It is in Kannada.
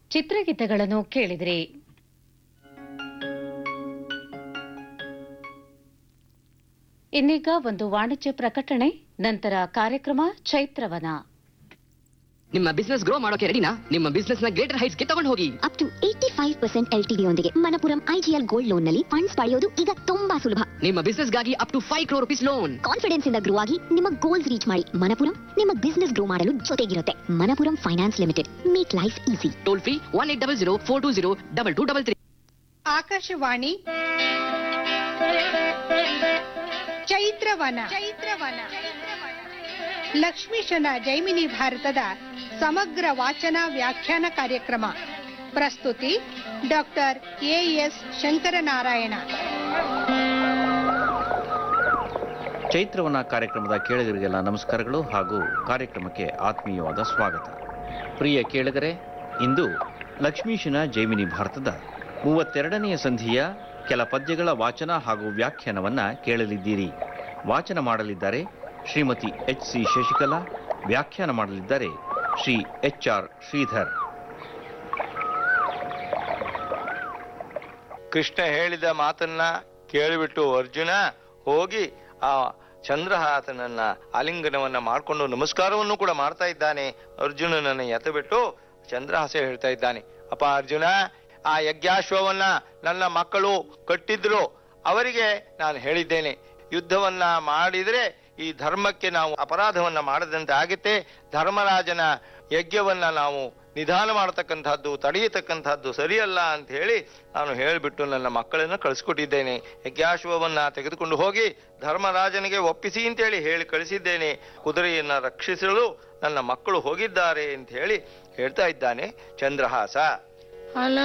ಚಿತ್ರಗೀತೆಗಳನ್ನು ಕೇಳಿದ್ರಿ ಇನ್ನೀಗ ಒಂದು ವಾಣಿಜ್ಯ ಪ್ರಕಟಣೆ ನಂತರ ಕಾರ್ಯಕ್ರಮ ಚೈತ್ರವನ ನಿಮ್ಮ ಬಿಸ್ನೆಸ್ ಗ್ರೋ ಮಾಡೋಕೆ ರೆಡಿನಾ ನಿಮ್ಮ ಬಿಸ್ನೆಸ್ ನ ಗ್ರೇಟರ್ ಹೈಟ್ಸ್ ಗೆ ತಗೊಂಡು ಹೋಗಿ up to eighty five percent L T ಯೊಂದಿಗೆ ಮನಪುರಂ ಐಜಿಎಲ್ ಗೋಲ್ಡ್ ಲೋನ್ ನಲ್ಲಿ ಫಂಡ್ಸ್ ಪಡೆಯೋದು ಈಗ ತುಂಬಾ ಸುಲಭ ನಿಮ್ಮ ಬಿಸ್ನೆಸ್ ಗಾಗಿ up to five crore rupees loan confidence ಇಂದ ಗ್ರೋ ಆಗಿ ನಿಮ್ಮ ಗೋಲ್ಸ್ ರೀಚ್ ಮಾಡಿ ಮನಪುರಂ ನಿಮ್ಮ ಬಿಸ್ನೆಸ್ ಗ್ರೋ ಮಾಡಲು ಜೊತೆಗಿರುತ್ತೆ Manappuram finance limited make life easy toll free one eight double zero four two zero double two double three Akashvani Chaitravana Chaitravana ಲಕ್ಷ್ಮೀಶನ ಜೈಮಿನಿ ಭಾರತದ ಸಮಗ್ರ ವಾಚನ ವ್ಯಾಖ್ಯಾನ ಕಾರ್ಯಕ್ರಮ ಪ್ರಸ್ತುತಿ ಡಾಕ್ಟರ್ ಎಎಸ್ ಶಂಕರನಾರಾಯಣ ಚೈತ್ರವನ ಕಾರ್ಯಕ್ರಮದ ಕೇಳುಗರಿಗೆಲ್ಲ ನಮಸ್ಕಾರಗಳು ಹಾಗೂ ಕಾರ್ಯಕ್ರಮಕ್ಕೆ ಆತ್ಮೀಯವಾದ ಸ್ವಾಗತ ಪ್ರಿಯ ಕೇಳುಗರೆ ಇಂದು ಲಕ್ಷ್ಮೀಶನ ಜೈಮಿನಿ ಭಾರತದ ಮೂವತ್ತೆರಡನೆಯ ಸಂಧಿಯ ಕೆಲ ಪದ್ಯಗಳ ವಾಚನ ಹಾಗೂ ವ್ಯಾಖ್ಯಾನವನ್ನ ಕೇಳಲಿದ್ದೀರಿ ವಾಚನ ಮಾಡಲಿದ್ದಾರೆ ಶ್ರೀಮತಿ ಎಚ್ ಸಿ ಶಶಿಕಲಾ ವ್ಯಾಖ್ಯಾನ ಮಾಡಲಿದ್ದಾರೆ ಶ್ರೀ ಎಚ್ ಆರ್ ಶ್ರೀಧರ್ ಕೃಷ್ಣ ಹೇಳಿದ ಮಾತನ್ನ ಕೇಳಿಬಿಟ್ಟು ಅರ್ಜುನ ಹೋಗಿ ಆ ಚಂದ್ರಹಾಸನನ್ನ ಆಲಿಂಗನವನ್ನ ಮಾಡಿಕೊಂಡು ನಮಸ್ಕಾರವನ್ನು ಕೂಡ ಮಾಡ್ತಾ ಇದ್ದಾನೆ ಅರ್ಜುನನನ್ನ ಎತ್ತಬಿಟ್ಟು ಚಂದ್ರಹಾಸ ಹೇಳ್ತಾ ಇದ್ದಾನೆ ಅಪ್ಪ ಅರ್ಜುನ ಆ ಯಜ್ಞಾಶ್ವವನ್ನ ನನ್ನ ಮಕ್ಕಳು ಕಟ್ಟಿದ್ರು ಅವರಿಗೆ ನಾನು ಹೇಳಿದ್ದೇನೆ ಯುದ್ಧವನ್ನ ಮಾಡಿದ್ರೆ ಈ ಧರ್ಮಕ್ಕೆ ನಾವು ಅಪರಾಧವನ್ನ ಮಾಡದಂತೆ ಆಗುತ್ತೆ ಧರ್ಮರಾಜನ ಯಜ್ಞವನ್ನ ನಾವು ನಿಧಾನ ಮಾಡತಕ್ಕಂಥದ್ದು ತಡೆಯತಕ್ಕಂಥದ್ದು ಸರಿಯಲ್ಲ ಅಂತ ಹೇಳಿ ನಾನು ಹೇಳಿಬಿಟ್ಟು ನನ್ನ ಮಕ್ಕಳನ್ನು ಕಳಿಸ್ಕೊಟ್ಟಿದ್ದೇನೆ ಯಜ್ಞಾಶ್ವವನ್ನ ತೆಗೆದುಕೊಂಡು ಹೋಗಿ ಧರ್ಮರಾಜನಿಗೆ ಒಪ್ಪಿಸಿ ಅಂತೇಳಿ ಹೇಳಿ ಕಳಿಸಿದ್ದೇನೆ ಕುದುರೆಯನ್ನ ರಕ್ಷಿಸಲು ನನ್ನ ಮಕ್ಕಳು ಹೋಗಿದ್ದಾರೆ ಅಂತ ಹೇಳಿ ಹೇಳ್ತಾ ಇದ್ದಾನೆ ಚಂದ್ರಹಾಸ ಅಲ